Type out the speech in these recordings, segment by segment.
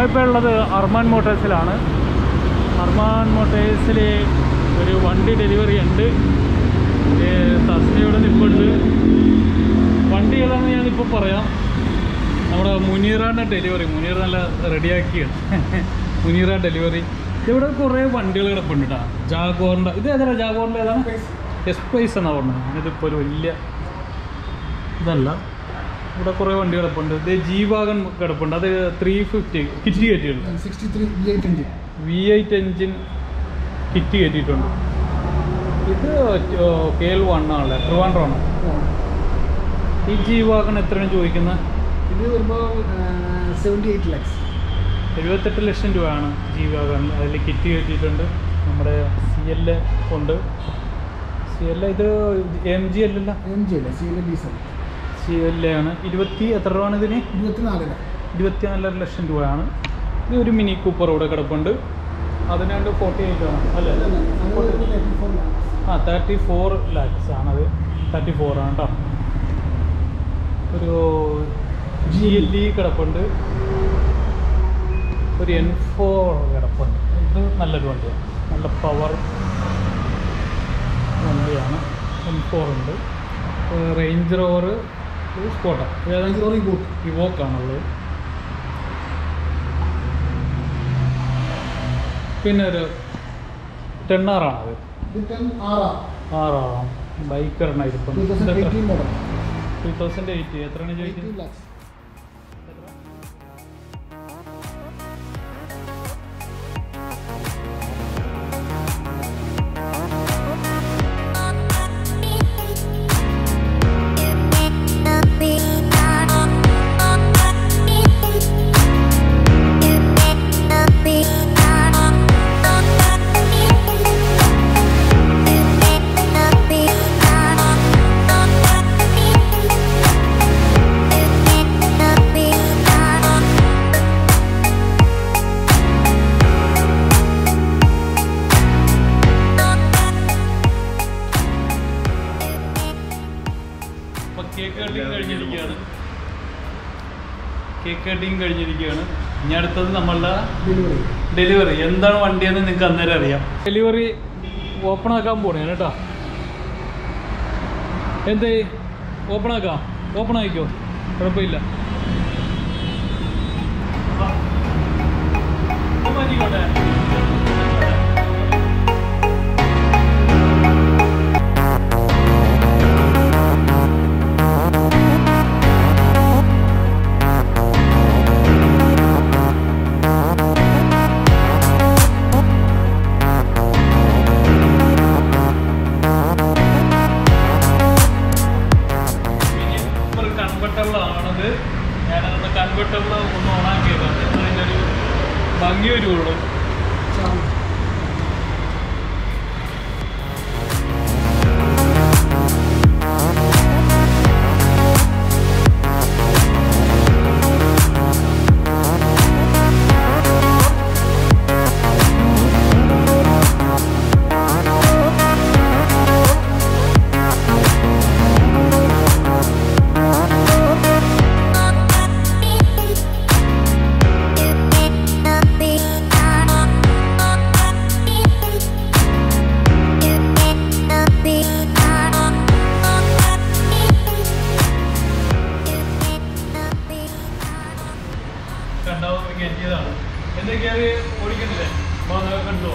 ഞങ്ങളിപ്പോൾ ഉള്ളത് അർമാൻ മോട്ടോഴ്സിലാണ് അർമാൻ മോട്ടോഴ്സിൽ ഒരു വണ്ടി ഡെലിവറി ഉണ്ട് തസ്മയുടെ നിൽപ്പുണ്ട് വണ്ടി ഏതാണെന്ന് ഞാനിപ്പോൾ പറയാം നമ്മുടെ മുനീറാൻ്റെ ഡെലിവറി മുനീർ നല്ല റെഡിയാക്കിയാണ് മുനീറ ഡെലിവറി ഇവിടെ കുറേ വണ്ടികൾ കിടപ്പുണ്ട് കേട്ടോ ജാഗോറിൻ്റെ ഇത് ഏതാണ് ജാഗോറിൻ്റെ ഏതാണ് എസ്പൈസ് എന്നാണ് പറഞ്ഞത് ഇതിപ്പോൾ ഒരു വലിയ ഇതല്ല ഇവിടെ കുറേ വണ്ടി കിടപ്പുണ്ട് ഇത് ജി വാഗൺ കിടപ്പുണ്ട് അത് ത്രീ ഫിഫ്റ്റി കിറ്റ് കയറ്റിയിട്ടുണ്ട് sixty three V eight engine V eight engine kit കയറ്റിയിട്ടുണ്ട് ഇത് കെ എൽ വൺ ആണല്ലേ ട്രിവാൻഡ്രമാണ് ഈ ജി വാഗൺ എത്രയാണ് ചോദിക്കുന്നത് ഇത് വരുമ്പോൾ സെവൻറ്റി എയ്റ്റ് ലാക്സ് എഴുപത്തെട്ട് ലക്ഷം രൂപയാണ് ജി വാഗൺ അതിൽ കിറ്റ് കയറ്റിയിട്ടുണ്ട് നമ്മുടെ സി എൽ ഉണ്ട് സി എൽ ഇത് എം ജി അല്ലല്ല എം ജി അല്ലേ C L diesel C L ആണ് ഇരുപത്തി എത്ര രൂപയാണ് ഇതിന് ഇരുപത്തിനാലര ഇരുപത്തിനാലര ലക്ഷം രൂപയാണ് ഇത് ഒരു മിനി കൂപ്പർ ഇവിടെ കിടപ്പുണ്ട് അതിനാണ്ട് ഫോർട്ടി എയ്റ്റ് ആണ് അല്ലേ തേർട്ടി ഫോർ ആ തേർട്ടി ഫോർ ലാക്സ് ആണത് തേർട്ടി ഫോർ ആണ് കേട്ടോ ഒരു ജി എൽ ഇ കിടപ്പുണ്ട് ഒരു എൻ ഫോർ കിടപ്പുണ്ട് ഇത് നല്ലൊരു വണ്ടിയാണ് നല്ല പവർ വണ്ടിയാണ് എൻ ഫോർ ഉണ്ട് റേഞ്ച് റോവർ സ്പോട്ടാ ഏതാണ്ട് റോറി ബോട്ട് ഇവോക്കാണുള്ളത് പിന്നെ ഒരു ടെണ്ണാറാണത് ഇത് ടെൻ ആറാ ആറാറാം ബൈക്ക് ഒരെണ്ണം ഇരിപ്പുണ്ട് two thousand eighteen model two thousand eight എത്രയാണ് ചോദിക്കുന്നത് എയ്റ്റീൻ ലാക്സ് അപ്പൊ കേക്ക് കട്ടിങ് കഴിഞ്ഞിരിക്കുകയാണ് കേക്ക് കട്ടിങ് കഴിഞ്ഞിരിക്കുകയാണ് ഇനി അടുത്തത് നമ്മളുടെ ഡെലിവറി ഡെലിവറി എന്താണ് വണ്ടിയെന്ന് നിങ്ങൾക്ക് അന്നേരം അറിയാം ഡെലിവറി ഓപ്പൺ ആക്കാൻ പോണേ കേട്ടോ എന്തേ ഓപ്പൺ ആക്കാം ഓപ്പൺ ആയിക്കോ കുഴപ്പമില്ല ഇത് മതിക്കോട്ടെ. ഇനി ഒരു കൺവെർട്ടബിൾ ആണത് ഞാനതൊന്ന് കൺവെർട്ടബിൾ ഒന്ന് ഓണാക്കിയേക്കാം അതിൻ്റെ ഒരു ഭംഗി വരുള്ളൂ കണ്ടോ കയറ്റിയതാണ് എന്തൊക്കെയാണ് ഓടിക്കുന്നില്ലേ അപ്പോൾ അതൊക്കെ കണ്ടോ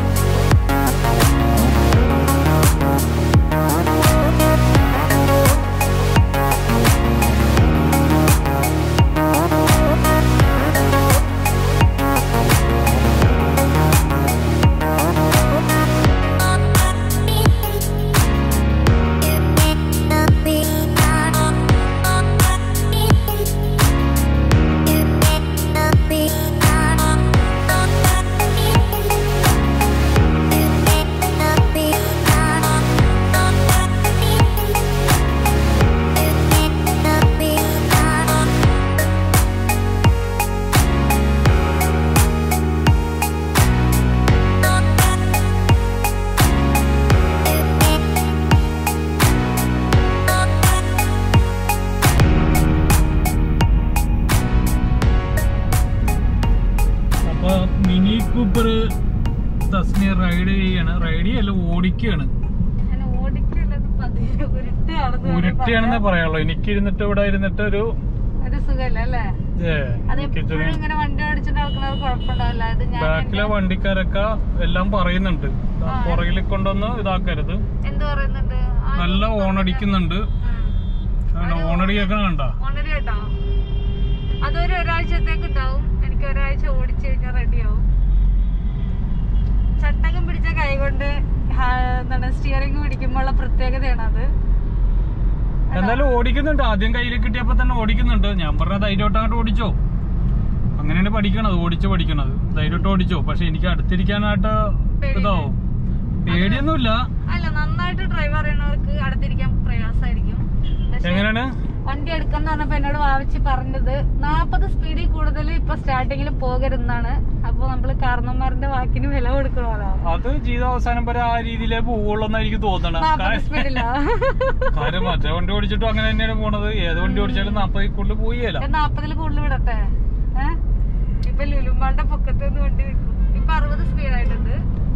Thank തസ്നി റൈഡ് ചെയ്യാണ് റൈഡ് ചെയ്യല്ല ഓടിക്കുകയാണ് ഞാൻ ഓടിക്കല്ലത് പതിയെ ഉരുട്ടുകയാണെന്ന് ഉരുട്ടിയാണെന്നേ പറയാനുള്ളൂ എനിക്ക് ഇരുന്നിട്ട് ഇവിടെ ഇരുന്നിട്ട് ഒരു ഒരു സുഖമല്ല അല്ലേ ഏ, അത് എനിക്ക് എപ്പോഴും ഇങ്ങനെ വണ്ടി ഓടിച്ചിട്ട് നടക്കുന്നത് കുഴപ്പമുണ്ടാവില്ല ഇത് ഞാൻ ബാക്കിലെ വണ്ടിക്കാരൊക്കെ എല്ലാം പറയുന്നുണ്ട് ആ. പുറകിൽ കൊണ്ടൊന്ന് ഇതാക്കരുത് എന്ത് പറയുന്നുണ്ട് ആ, നല്ല ഓണടിക്കുന്നുണ്ട് ഉം. ഓണടി കേൾക്കണ കണ്ട ഓൾറെഡി കേട്ടോ അതൊരു ഒരാഴ്ചത്തേക്ക് ഉണ്ടാവും എനിക്ക് ഒരാഴ്ച ഓടിച്ചു കഴിഞ്ഞാൽ റെഡിയാവും ചട്ടകം പിടിച്ച കൈ കൊണ്ട് ഹാ- എന്താണ് സ്റ്റിയറിംഗ് പിടിക്കുമ്പോഴുള്ള പ്രത്യേകതയാണ് അത് എന്തായാലും ഓടിക്കുന്നുണ്ട് ആദ്യം കയ്യിൽ കിട്ടിയപ്പോ തന്നെ ഓടിക്കുന്നുണ്ട് ഞാൻ പറഞ്ഞ ധൈര്യമായിട്ട് അങ്ങോട്ട് ഓടിച്ചോ അങ്ങനെയാണ് പഠിക്കണത് ഓടിച്ച് പഠിക്കണത് ധൈര്യമായിട്ട് ഓടിച്ചോ പക്ഷെ എനിക്ക് അടുത്തിരിക്കാനായിട്ട് പേടിയില്ലേ? ഇതാവും പേടിയൊന്നുമില്ല അല്ല നന്നായിട്ട് ഡ്രൈവ് അറിയണവർക്ക് അടുത്തിരിക്കാൻ പ്രയാസമായിരിക്കും പക്ഷെ എങ്ങനെയാണ് വണ്ടി എടുക്കാന്ന് പറഞ്ഞപ്പോ എന്നോട് വാവിച്ച് പറഞ്ഞത് നാപ്പത് സ്പീഡിൽ കൂടുതൽ ഇപ്പൊ സ്റ്റാർട്ടിങ്ങിൽ പോകരുതെന്നാണ് അപ്പൊ നമ്മള് കാരണന്മാരുടെ വാക്കിന് വില കൊടുക്കണമല്ലോ അത് ജീവിതാവസാനം വരെ ആ രീതിയിലേ പോവുള്ളൂ എന്ന് എനിക്ക് തോന്നണം നാപ്പത് സ്പീഡിലാ കാര്യം മറ്റേ വണ്ടി ഓടിച്ചിട്ടും അങ്ങനെ തന്നെയാണ് പോണത് ഏത് വണ്ടി ഓടിച്ചാലും നാപ്പതിൽ കൂടുതൽ പോയില്ല നാപ്പതിൽ കൂടുതൽ വിടട്ടെ ഏഹ് ഇപ്പൊ ലുലുമാളുടെ പൊക്കത്ത് നിന്ന് വണ്ടി നിൽക്കും ഇപ്പൊ അറുപത് സ്പീഡായിട്ടുണ്ട്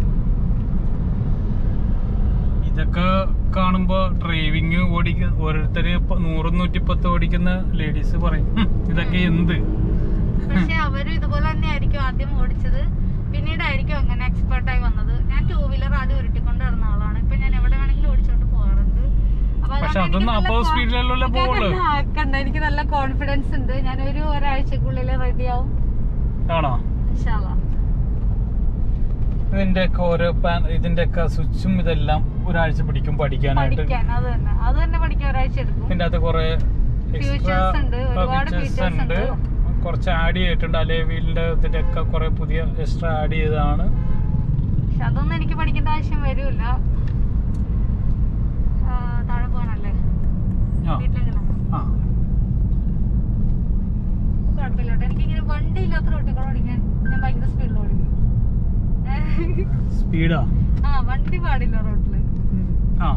ഇതൊക്കെ കാണുമ്പോ ഡ്രൈവിങ് ഓടിക്ക ഓരോരുത്തര് ഇപ്പൊ നൂറും നൂറ്റിപ്പത്ത് ഓടിക്കുന്ന ലേഡീസ് പറയും "ഹും, ഇതൊക്കെ എന്ത് പക്ഷെ അവരും ഇതുപോലെ തന്നെ ആയിരിക്കും ആദ്യം ഓടിച്ചത് പിന്നീടായിരിക്കും അങ്ങനെ എക്സ്പേർട്ട് ആയി വന്നത് ഞാൻ ടൂ വീലർ ആദ്യം ഉരുട്ടിക്കൊണ്ട് നടന്ന ആളാണ് ഇപ്പൊ ഞാൻ എവിടെ വേണമെങ്കിലും ഓടിച്ചോണ്ട് പോകാറുണ്ട് അപ്പൊ പക്ഷെ അതുകൊണ്ട് അതൊന്നും എനിക്ക് നല്ല അപ്പോ con- സ്പീഡിലല്ലേ പോവുള്ളൂ ആക്കണ്ട എനിക്ക് നല്ല കോൺഫിഡൻസ് ഉണ്ട് ഞാൻ ഒരു ഒരാഴ്ചക്കുള്ളിൽ റെഡി ആവും ആണോ ഇൻഷാല്ലാ. ഇതിന്റെ ഒക്കെ ഓരോ പാൻ ഇതിന്റെ ഒക്കെ സ്വിച്ചും ഇതെല്ലാം ഒരാഴ്ച പിടിക്കും പഠിക്കാനായിട്ട് പഠിക്കാൻ അത് തന്നെ അത് തന്നെ പഠിക്കാൻ ഒരാഴ്ച എടുക്കും ഇതിന്റെ അകത്ത് കുറെ എക്സ്ട്രാ Features ഉണ്ട്, ഒരുപാട് ഫീച്ചേഴ്സ് features ഉണ്ട് കുറച്ച് ആഡ് ചെയ്തിട്ടുണ്ട് അലേ വീലിന്റെ ഇതിന്റെ ഒക്കെ കുറെ പുതിയ എക്സ്ട്രാ ആഡ് ചെയ്തതാണ് പക്ഷെ അതൊന്നും എനിക്ക് പഠിക്കേണ്ട ആവശ്യം വരൂല ആ, താഴെ പോകാനല്ലേ ആ വീട്ടിലെങ്ങനെ ആ കുഴപ്പമില്ല കേട്ടോ എനിക്കിങ്ങനെ വണ്ടി ഇല്ലാത്ത റോട്ടിൽ ഓടിക്കാൻ ഞാൻ ഭയങ്കര സ്പീഡിൽ ഓടിക്കും സ്പീഡാ ആ വണ്ടി പാടില്ല റോട്ടില് ആ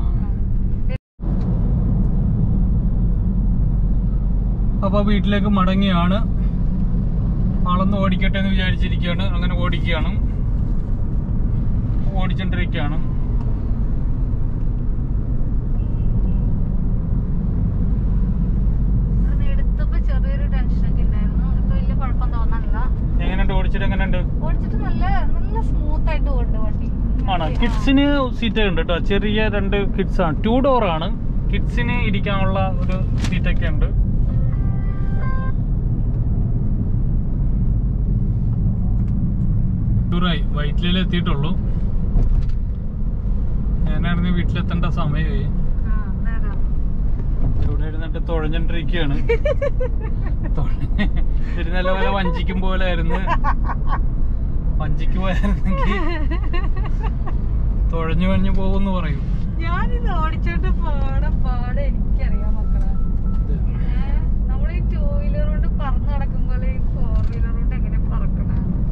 അപ്പൊ വീട്ടിലേക്ക് മടങ്ങിയാണ് ആളൊന്ന് ഓടിക്കട്ടെ എന്ന് വിചാരിച്ചിരിക്കുകയാണ് അങ്ങനെ ഓടിക്കുകയാണ് ഓടിച്ചോണ്ടിരിക്കുകയാണ് ഇവിടുന്ന് എടുത്തപ്പോ ചെറിയൊരു ടെൻഷനൊക്കെ ഉണ്ടായിരുന്നു ഇപ്പൊ വലിയ കുഴപ്പം തോന്നണില്ല എങ്ങനെയുണ്ട് ഓടിച്ചിട്ട് എങ്ങനെയുണ്ട് ഓടിച്ചിട്ട് നല്ല നല്ല സ്മൂത്ത് ആയിട്ട് പോകുന്നുണ്ട് വണ്ടി ആണ് ആ. കിഡ്സിന് സീറ്റ് ഉണ്ട് കേട്ടോ ചെറിയ രണ്ട് കിഡ്സ് ആണ് ടു ഡോർ ആണ് കിഡ്സിന് ഇരിക്കാനുള്ള ഒരു സീറ്റൊക്കെ ഉണ്ട് ടൂറായി വൈറ്റിലേ എത്തിയിട്ടുള്ളൂ ഞാനാണെങ്കിൽ വീട്ടിലെത്തേണ്ട സമയമായി ആ, നേരാ. ഇവിടെ ഇരുന്നിട്ട് തുഴഞ്ഞോണ്ടിരിക്കുകയാണ് തുഴഞ്ഞ് ഒരു നില പോലെ വഞ്ചിക്കും പോലെ ആയിരുന്നു വഞ്ചിക്ക് പോയായിരുന്നെങ്കിൽ തുഴഞ്ഞു കഴിഞ്ഞു പോകുമെന്ന് പറയും ഞാനിത് ഓടിച്ചോണ്ട് പാടെ പാടെ എനിക്കറിയാം മക്കളെ നമ്മൾ ഈ ടൂ വീലർ കൊണ്ട് പറന്ന് നടക്കും പോലെ ഈ ഫോർ വീലർ കൊണ്ട് എങ്ങനെ പറക്കണ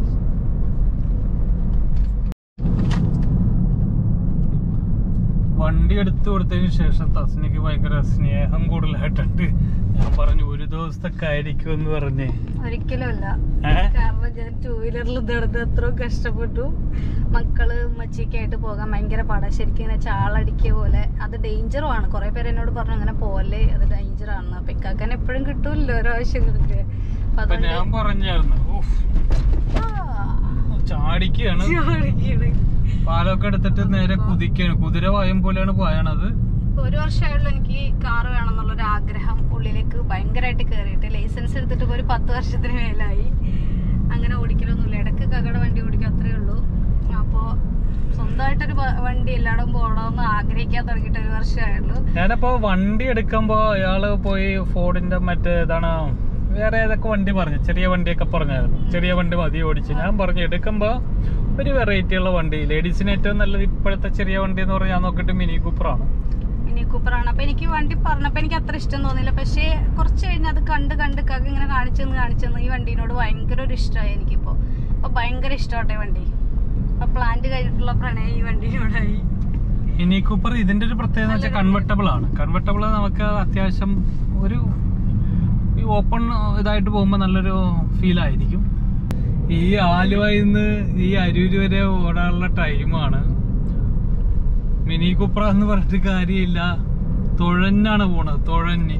വണ്ടി എടുത്തു കൊടുത്തതിന് ശേഷം തസ്നിക്ക് ഭയങ്കര സ്നേഹം കൂടുതലായിട്ടുണ്ട് ഞാൻ പറഞ്ഞു ഒരു ദിവസത്തൊക്കെ ആയിരിക്കും എന്ന് പറഞ്ഞേ ഒരിക്കലും അല്ല ഏ? കാരണം ഞാൻ ടൂ വീലറിൽ നടന്ന് എത്രയോ കഷ്ടപ്പെട്ടു മക്കള് ഉമ്മച്ചിയൊക്കെ ആയിട്ട് പോകാൻ ഭയങ്കര പാടാ ശരിക്കും ഇങ്ങനെ ചാളടിക്കുക പോലെ അത് ഡേഞ്ചറും ആണ് കുറെ പേര് എന്നോട് പറഞ്ഞു അങ്ങനെ പോലെ അത് ഡേഞ്ചർ ആണ് അപ്പൊ ഇക്കാക്കാൻ എപ്പോഴും കിട്ടൂല്ലോ ഓരോ ആവശ്യങ്ങൾക്ക് അപ്പൊ അപ്പൊ അതുകൊണ്ട് ഞാൻ പറഞ്ഞായിരുന്നു "ഉഫ്, ആ, ചാടിക്കുകയാണ് ചാടിക്കാണ്. പാലൊക്കെ എടുത്തിട്ട് നേരെ കുതിക്കാണ് കുതിര വായും പോലെയാണ് പോയണത് ഒരു വർഷമായുള്ള എനിക്ക് കാർ വേണം എന്നുള്ളൊരു ആഗ്രഹം ഉള്ളിലേക്ക് ഭയങ്കരമായിട്ട് കയറിയിട്ട് ലൈസൻസ് എടുത്തിട്ട് ഇപ്പൊ ഒരു പത്ത് വർഷത്തിന് മേലായി അങ്ങനെ ഓടിക്കലൊന്നുമില്ല ഇടയ്ക്ക് കകടെ വണ്ടി ഓടിക്കും അത്രേ ഉള്ളൂ അപ്പോൾ സ്വന്തമായിട്ടൊരു വ- വണ്ടി എല്ലായിടും പോകണമെന്ന് ആഗ്രഹിക്കാൻ തുടങ്ങിയിട്ട് ഒരു വർഷമായുള്ളൂ ഞാനപ്പോ വണ്ടി എടുക്കുമ്പോ അയാള് പോയി ഫോർഡിന്റെ മറ്റേ ഇതാണ് വേറെ ഏതൊക്കെ വണ്ടി പറഞ്ഞു ചെറിയ വണ്ടിയൊക്കെ പറഞ്ഞായിരുന്നു ചെറിയ വണ്ടി മതി ഓടിച്ച് ഞാൻ പറഞ്ഞു എടുക്കുമ്പോ ഒരു വെറൈറ്റി ഉള്ള വണ്ടി ലേഡീസിന് ഏറ്റവും നല്ലത് ഇപ്പോഴത്തെ ചെറിയ വണ്ടി എന്ന് പറഞ്ഞാൽ ഞാൻ നോക്കിയിട്ട് മിനി കൂപ്പറാണ് മിനി കൂപ്പറാണ് അപ്പൊ എനിക്ക് വണ്ടി പറഞ്ഞപ്പോ എനിക്ക് അത്ര ഇഷ്ടം തോന്നില്ല പക്ഷേ കുറച്ച് കഴിഞ്ഞ് അത് കണ്ട് കണ്ട് കക ഇങ്ങനെ കാണിച്ചെന്ന് കാണിച്ചെന്ന് ഈ വണ്ടീനോട് ഭയങ്കര ഒരു ഇഷ്ടമായി എനിക്കിപ്പോ അപ്പൊ ഭയങ്കര ഇഷ്ടമാട്ടെ വണ്ടി അപ്പൊ പ്ലാന്റ് കഴിഞ്ഞിട്ടുള്ള പ്രണയം ഈ വണ്ടീനോടായി മിനി കൂപ്പർ ഇതിന്റെ ഒരു പ്രത്യേകത എന്ന് വെച്ചാൽ കൺവെർട്ടബിൾ ആണ് കൺവെർട്ടബിൾ നമുക്ക് അത്യാവശ്യം ഒരു ഈ ഓപ്പൺ ഇതായിട്ട് പോകുമ്പോൾ നല്ലൊരു ഫീൽ ആയിരിക്കും ഈ ആലുവയിൽ നിന്ന് ഈ അരൂര് വരെ ഓടാനുള്ള ടൈമാണ് മിനി കുപ്ര എന്ന് പറഞ്ഞിട്ട് കാര്യമില്ല തുഴഞ്ഞാണ് പോണത് തുഴഞ്ഞ്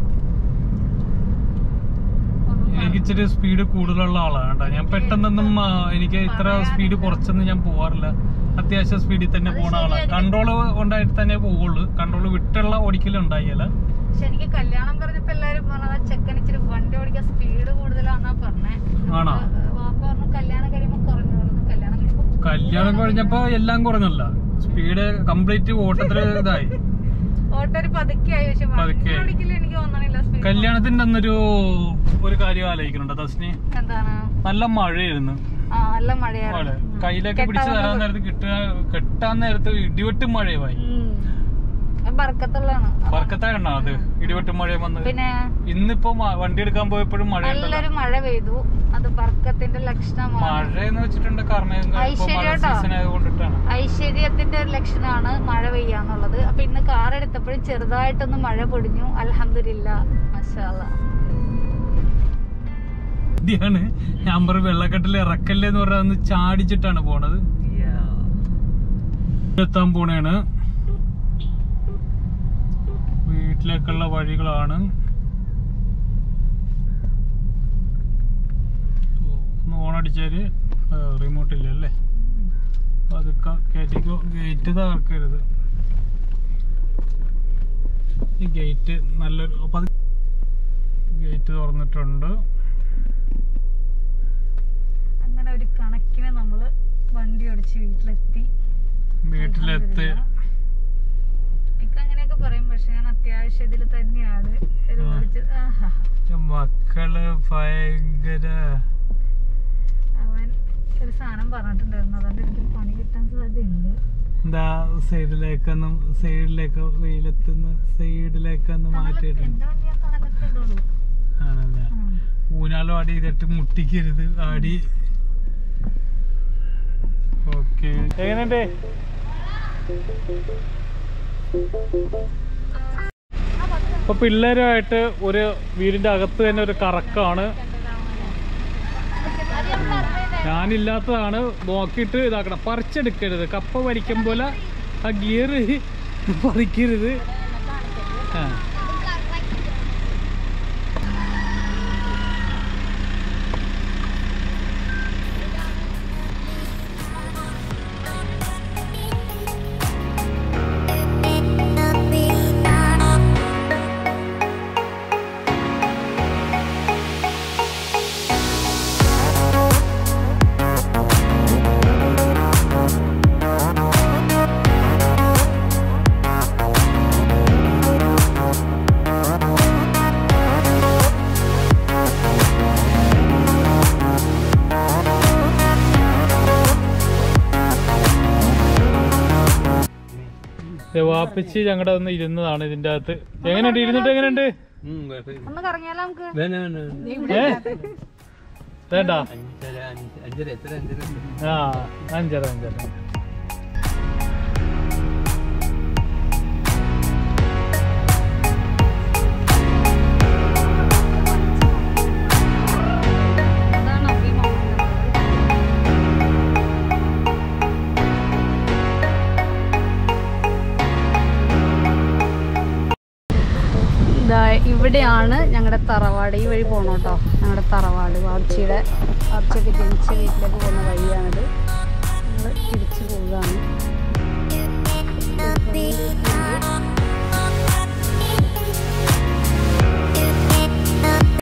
എനിക്ക് ഇച്ചിരി സ്പീഡ് കൂടുതലുള്ള ആളാണ് കേട്ടോ ഞാൻ പെട്ടെന്നൊന്നും ആ, എനിക്ക് ഇത്ര സ്പീഡ് കുറച്ചൊന്നും ഞാൻ പോവാറില്ല അത്യാവശ്യം സ്പീഡിൽ തന്നെ പോണ ആളാണ് കൺട്രോൾ ഉണ്ടായിട്ട് തന്നെ പോവുള്ളൂ കൺട്രോൾ വിട്ടുള്ള ഓടിക്കലും ഉണ്ടായില്ല പക്ഷെ എനിക്ക് കല്യാണം പറഞ്ഞപ്പോ എല്ലാരും പറഞ്ഞത് ആ ചെക്കൻ ഇച്ചിരി വണ്ടി ഓടിക്കാൻ സ്പീഡ് കൂടുതലാന്നാ പറഞ്ഞേ ആണോ? വാപ്പ പറഞ്ഞു കല്യാണം കഴിയുമ്പോ കുറഞ്ഞു പറഞ്ഞു കല്യാണം കഴിയുമ്പോ കല്യാണം കഴിഞ്ഞപ്പോ എല്ലാം കുറഞ്ഞല്ല സ്പീഡ് കംപ്ലീറ്റ് ഓട്ടത്തില് ഇതായി ഓട്ടോ ഒരു പതുക്കെയായി പക്ഷെ വണ്ടി പതുക്കെയായി. ഓടിക്കല് എനിക്ക് തോന്നണില്ല സ്പീഡ് കല്യാണത്തിന്റെ അന്നൊരു ഒരു കാര്യം ആലോചിക്കുന്നുണ്ട് തസ്നി എന്താണ് നല്ല മഴയായിരുന്നു ആ നല്ല മഴ മഴയായിരുന്നു ഉം. കയ്യിലൊക്കെ പിടിച്ച് കെട്ടാൻ തരാൻ നേരത്ത് കിട്ടുക കെട്ടാൻ നേരത്ത് ഇടിവെട്ടും മഴയുമായി ഉം. അത് ബർക്കത്തുള്ളതാണ് വർക്കത്തായിട്ടാ അത് ഇടിവെട്ടും മഴയും വന്നത് പിന്നെ ഇന്നിപ്പോ മ- വണ്ടി എടുക്കാൻ പോയപ്പോഴും മഴ ഉണ്ടല്ലോ നല്ലൊരു മഴ പെയ്തു അത് ബർക്കത്തിന്റെ ലക്ഷണമാണ് മഴ എന്ന് വെച്ചിട്ടുണ്ട് കർമ്മയും ഇപ്പൊ മഴ ഐശ്വര്യാട്ടോ. സീസൺ ആയതുകൊണ്ടിട്ടാണ് ഐശ്വര്യത്തിന്റെ ഒരു ലക്ഷണമാണ് മഴ പെയ്യാന്നുള്ളത് അപ്പൊ ഇന്ന് കാർ എടുത്തപ്പോഴും ചെറുതായിട്ടൊന്ന് മഴ പൊടിഞ്ഞു അൽഹംദുലില്ല മഷാല്ല ഇതാണ് ഞാൻ പറ വെള്ളക്കെട്ടിൽ ഇറക്കല്ലേ എന്ന് പറഞ്ഞാൽ ഒന്ന് ചാടിച്ചിട്ടാണ് പോണത് എത്താൻ പോണേണ് വീട്ടിലേക്കുള്ള വഴികളാണ് ഓ, ഒന്ന് ഓണടിച്ചാല് റിമോട്ട് ഇല്ല അല്ലേ അതൊക്കെ കയറ്റിക്കോ ഗേറ്റ് തകർക്കരുത് ഈ ഗേറ്റ് നല്ലൊരു അപ്പൊ അത് ഗേറ്റ് തുറന്നിട്ടുണ്ട് അങ്ങനെ ഒരു കണക്കിന് നമ്മള് വണ്ടി ഓടിച്ച് വീട്ടിലെത്തി വീട്ടിലെത്തി എനിക്ക് അങ്ങനെയൊക്കെ പറയും പക്ഷെ ഞാൻ അത്യാവശ്യം ഇതിൽ തന്നെയാണ് ഇത് ആ. ഓടിച്ച് ആഹാ. മക്കള് ഭയങ്കര അവൻ ഒരു സാധനം പറഞ്ഞിട്ടുണ്ടായിരുന്നു അതുകൊണ്ട് എനിക്ക് പണി കിട്ടാൻ സാധ്യതയുണ്ട് എന്താ സൈഡിലേക്കൊന്നും സൈഡിലേക്ക് വെയിലത്തുനിന്ന് സൈഡിലേക്കൊന്ന് മാറ്റിയിട്ടുണ്ട് എന്റെ വണ്ടി ഞാൻ തണലത്ത് ഇടുള്ളൂ ആണല്ലേ ഉം. ഊനാലോ അടി ചെയ്തിട്ട് മുട്ടിക്കരുത് ആടി ഓക്കെ എങ്ങനെയുണ്ട് ഇപ്പൊ പിള്ളേരുമായിട്ട് ഒരു വീടിന്റെ അകത്ത് തന്നെ ഒരു കറക്കാണ് ഞാനില്ലാത്തതാണ് നോക്കിയിട്ട് ഇതാക്കണം പറിച്ചെടുക്കരുത് കപ്പ വരിക്കും പോലെ ആ ഗിയർ പറിക്കരുത് ആ ദേ വാപ്പിച്ചി ഞങ്ങളുടെ ഒന്ന് ഇരുന്നതാണ് ഇതിന്റെ അകത്ത് എങ്ങനെയുണ്ട് ഇരുന്നിട്ട് എങ്ങനെയുണ്ട് ഒന്ന് കറങ്ങിയാലോ നമുക്ക് ഏ വേണ്ട ആ അഞ്ചര അഞ്ചര അതാണ് അഭിമാനം ഇതാ ഇവിടെയാണ് ഞങ്ങളുടെ തറവാട് ഈ വഴി പോകണം കേട്ടോ ഞങ്ങളുടെ തറവാട് വാർച്ചയുടെ വാർച്ചയൊക്കെ ജനിച്ച വീട്ടിലേക്ക് പോകുന്ന വഴിയാണിത്